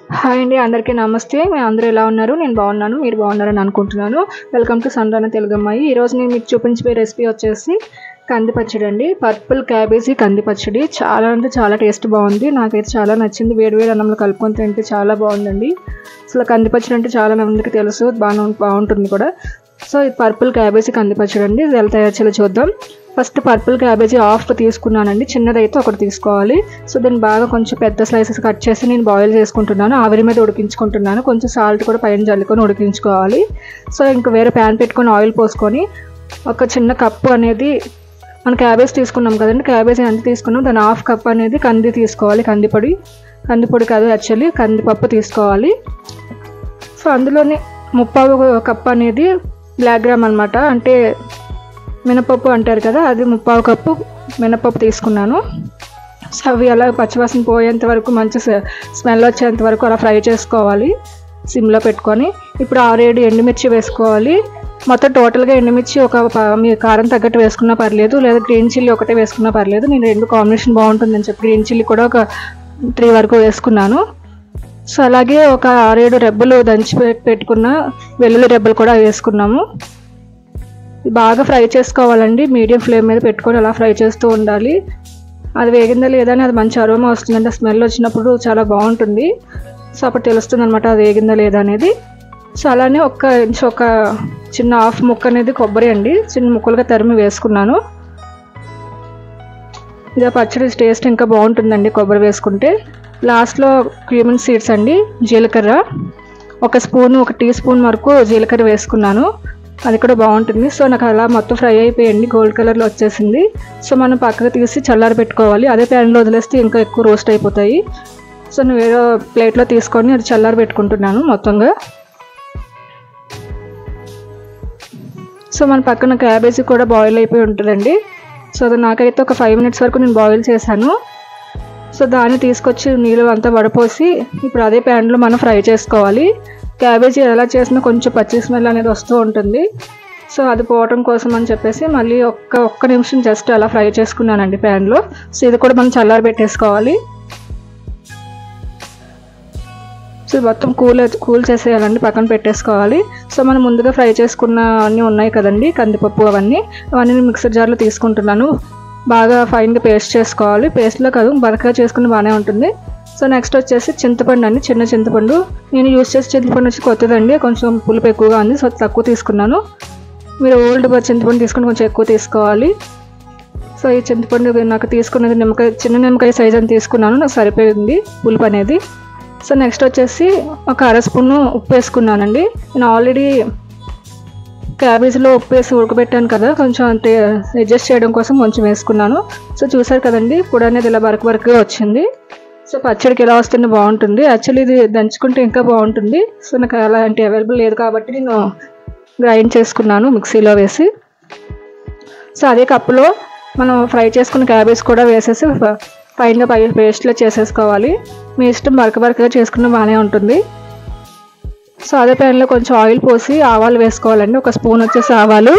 hi అండి అందరికీ నమస్తే మేము అందరూ ఎలా ఉన్నారు నేను బాగున్నాను మీరు బాగున్నారని అనుకుంటున్నాను వెల్కమ్ టు సండ్రాన తెలుగు అమ్మాయి ఈరోజు నేను మీకు చూపించే రెసిపీ వచ్చేసి కంది పచ్చడి అండి పర్పుల్ క్యాబేజీ కంది పచ్చడి చాలా అంటే చాలా టేస్ట్ బాగుంది నాకైతే చాలా నచ్చింది వేడి వేడి అన్నంలో కలుపుకొని తింటే చాలా బాగుందండి అసలు కంది పచ్చడి అంటే చాలా మందికి తెలుసు బాగా బాగుంటుంది కూడా సో ఇది పర్పుల్ క్యాబేజీ కంది పచ్చడి అండి ఇది ఎలా తయారు చేయాలో చూద్దాం ఫస్ట్ పర్పుల్ క్యాబేజీ హాఫ్ తీసుకున్నానండి చిన్నదైతే ఒకటి తీసుకోవాలి సో దీన్ని బాగా కొంచెం పెద్ద స్లైసెస్ కట్ చేసి నేను బాయిల్ చేసుకుంటున్నాను ఆవిరి మీద ఉడికించుకుంటున్నాను కొంచెం సాల్ట్ కూడా పైన జల్లుకొని ఉడికించుకోవాలి సో ఇంకా వేరే ప్యాన్ పెట్టుకొని ఆయిల్ పోసుకొని ఒక చిన్న కప్పు అనేది మన క్యాబేజ్ తీసుకున్నాం కదండి క్యాబేజ్ ఎంత తీసుకున్నాం దాని హాఫ్ కప్ అనేది కంది తీసుకోవాలి కందిపొడి కందిపొడి కాదు యాక్చువల్లీ కందిపప్పు తీసుకోవాలి సో అందులోనే ముప్పావు కప్ అనేది బ్లాక్ గ్రామ్ అనమాట అంటే మినపప్పు అంటారు కదా అది ముప్పావు కప్పు మినపప్పు తీసుకున్నాను సో అవి అలా పచ్చివాసన పోయేంత వరకు మంచి స్మెల్ వచ్చేంత వరకు అలా ఫ్రై చేసుకోవాలి సిమ్లో పెట్టుకొని ఇప్పుడు ఆరేడు ఎండుమిర్చి వేసుకోవాలి మొత్తం టోటల్గా ఎండుమిర్చి ఒక ప- మీ కారం తగ్గట్టు వేసుకున్నా పర్లేదు లేదా గ్రీన్ చిల్లీ ఒకటే వేసుకున్నా పర్లేదు నేను రెండు కాంబినేషన్ బాగుంటుందని చెప్పి గ్రీన్ చిల్లీ కూడా ఒక త్రీ వరకు వేసుకున్నాను సో అలాగే ఒక ఆరేడు రెబ్బలు దంచి పెట్- పెట్టుకున్న వెల్లుల్లి రెబ్బలు కూడా వేసుకున్నాము ఇది బాగా ఫ్రై చేసుకోవాలండి మీడియం ఫ్లేమ్ మీద పెట్టుకొని అలా ఫ్రై చేస్తూ ఉండాలి అది వేగిందా లేదా అని అది మంచి అరోమా వస్తుందంటే స్మెల్ వచ్చినప్పుడు చాలా బాగుంటుంది సో అప్పుడు తెలుస్తుంది అనమాట అది వేగిందా లేదా అనేది సో అలానే ఒక్క ఇంచు ఒక చిన్న హాఫ్ ముక్క అనేది కొబ్బరి అండి చిన్న ముక్కలుగా తరిమి వేసుకున్నాను ఇది ఆ పచ్చడి టేస్ట్ ఇంకా బాగుంటుందండి కొబ్బరి వేసుకుంటే లాస్ట్లో క్యూమిన్ సీడ్స్ అండి జీలకర్ర ఒక స్పూన్ ఒక టీ స్పూన్ వరకు జీలకర్ర వేసుకున్నాను అది కూడా బాగుంటుంది సో నాకు అలా మొత్తం ఫ్రై అయిపోయింది గోల్డ్ కలర్లో వచ్చేసింది సో మనం పక్కకు తీసి చల్లారి పెట్టుకోవాలి అదే ప్యాన్లో వదిలేస్తే ఇంకా ఎక్కువ రోస్ట్ అయిపోతాయి సో నేను వేరే ప్లేట్లో తీసుకొని అది చల్లారి పెట్టుకుంటున్నాను మొత్తంగా సో మన పక్కన క్యాబేజీ కూడా బాయిల్ అయిపోయి ఉంటుందండి సో అది నాకైతే ఒక ఫైవ్ మినిట్స్ వరకు నేను బాయిల్ చేశాను సో దాన్ని తీసుకొచ్చి నీళ్ళు అంతా వడపోసి ఇప్పుడు అదే ప్యాన్లో మనం ఫ్రై చేసుకోవాలి క్యాబేజీ ఎలా చేసినా కొంచెం పచ్చి స్మెల్ అనేది వస్తూ ఉంటుంది సో అది పోవటం కోసం అని చెప్పేసి మళ్ళీ ఒక్క ఒక్క నిమిషం జస్ట్ అలా ఫ్రై చేసుకున్నానండి ప్యాన్లో సో ఇది కూడా మనం చల్లారి పెట్టేసుకోవాలి సో ఇది మొత్తం కూల్ కూల్ చేసేయాలండి పక్కన పెట్టేసుకోవాలి సో మనం ముందుగా ఫ్రై చేసుకున్న అన్నీ ఉన్నాయి కదండి కందిపప్పు అవన్నీ అవన్నీ నేను మిక్సర్ జార్లో తీసుకుంటున్నాను బాగా ఫైన్గా పేస్ట్ చేసుకోవాలి పేస్ట్లో కాదు బరకగా చేసుకుని బాగానే ఉంటుంది సో నెక్స్ట్ వచ్చేసి చింతపండు అండి చిన్న చింతపండు నేను యూస్ చేసే చింతపండు వచ్చి కొత్తదండి కొంచెం పులుపు ఎక్కువగా ఉంది సో తక్కువ తీసుకున్నాను మీరు ఓల్డ్ చింతపండు తీసుకుని కొంచెం ఎక్కువ తీసుకోవాలి సో ఈ చింతపండు నాకు తీసుకున్నది నిమ్మకాయ చిన్న నిమ్మకాయ సైజ్ అని తీసుకున్నాను నాకు సరిపోయింది పులుపు అనేది సో నెక్స్ట్ వచ్చేసి ఒక అర స్పూను ఉప్పు వేసుకున్నానండి నేను ఆల్రెడీ క్యాబేజీలో ఉప్పు వేసి ఉడకబెట్టాను కదా కొంచెం అంటే అడ్జస్ట్ చేయడం కోసం కొంచెం వేసుకున్నాను సో చూసారు కదండి పొడి అనేది ఇలా బరక బరకగా వచ్చింది సో పచ్చడికి ఎలా వస్తుందో బాగుంటుంది యాక్చువల్లీ ఇది దంచుకుంటే ఇంకా బాగుంటుంది సో నాకు అలాంటి అవైలబుల్ లేదు కాబట్టి నేను గ్రైండ్ చేసుకున్నాను మిక్సీలో వేసి సో అదే కప్పులో మనం ఫ్రై చేసుకున్న క్యాబేజ్ కూడా వేసేసి ఫైన్గా పై పేస్ట్లో చేసేసుకోవాలి మీ ఇష్టం బరక బరకగా చేసుకున్న బాగానే ఉంటుంది సో అదే ప్యాన్లో కొంచెం ఆయిల్ పోసి ఆవాలు వేసుకోవాలండి ఒక స్పూన్ వచ్చేసి ఆవాలు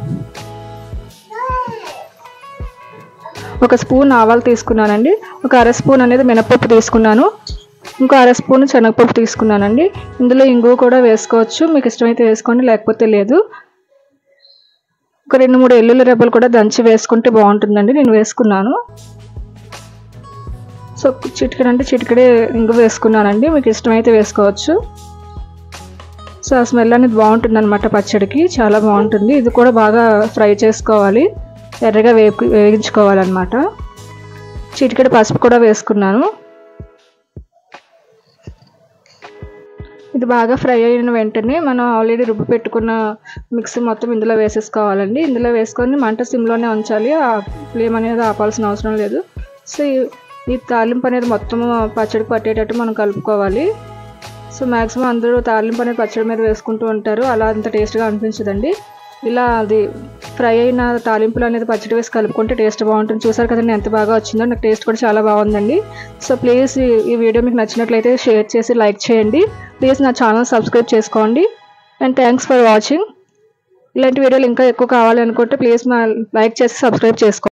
ఒక స్పూన్ ఆవాలు తీసుకున్నానండి ఒక అర స్పూన్ అనేది మినపప్పు తీసుకున్నాను ఇంకో అర స్పూన్ శనగపప్పు తీసుకున్నానండి ఇందులో ఇంగువ కూడా వేసుకోవచ్చు మీకు ఇష్టమైతే వేసుకోండి లేకపోతే లేదు ఒక రెండు మూడు ఎల్లుల్లి రెబ్బలు కూడా దంచి వేసుకుంటే బాగుంటుందండి నేను వేసుకున్నాను సో చిటికెడు అంటే చిటికెడే ఇంగు వేసుకున్నానండి మీకు ఇష్టమైతే వేసుకోవచ్చు సో ఆ స్మెల్ అనేది బాగుంటుంది అనమాట పచ్చడికి చాలా బాగుంటుంది ఇది కూడా బాగా ఫ్రై చేసుకోవాలి ఎర్రగా వేపు వేగించుకోవాలన్నమాట చిటికెడు పసుపు కూడా వేసుకున్నాను ఇది బాగా ఫ్రై అయిన వెంటనే మనం ఆల్రెడీ రుబ్బు పెట్టుకున్న మిక్సీ మొత్తం ఇందులో వేసేసుకోవాలండి ఇందులో వేసుకొని మంట సిమ్లోనే ఉంచాలి ఆ ఫ్లేమ్ అనేది ఆపాల్సిన అవసరం లేదు సో ఈ- ఈ తాలింపు అనేది మొత్తం పచ్చడి పట్టేటట్టు మనం కలుపుకోవాలి సో మ్యాక్సిమం అందరూ తాలింపు అనేది పచ్చడి మీద వేసుకుంటూ ఉంటారు అలా అంత టేస్ట్గా అనిపించదండి ఇలా అది ఫ్రై అయిన తాలింపులు అనేది పచ్చడి వేసి కలుపుకుంటే టేస్ట్ బాగుంటుంది చూసారు కదండి ఎంత బాగా వచ్చిందో నాకు టేస్ట్ కూడా చాలా బాగుందండి సో ప్లీజ్ ఈ- ఈ వీడియో మీకు నచ్చినట్లయితే షేర్ చేసి లైక్ చేయండి ప్లీజ్ నా ఛానల్ సబ్స్క్రైబ్ చేసుకోండి అండ్ థ్యాంక్స్ ఫర్ వాచింగ్ ఇలాంటి వీడియోలు ఇంకా ఎక్కువ కావాలనుకుంటే ప్లీజ్ మా లైక్ చేసి సబ్స్క్రైబ్ చేసుకోండి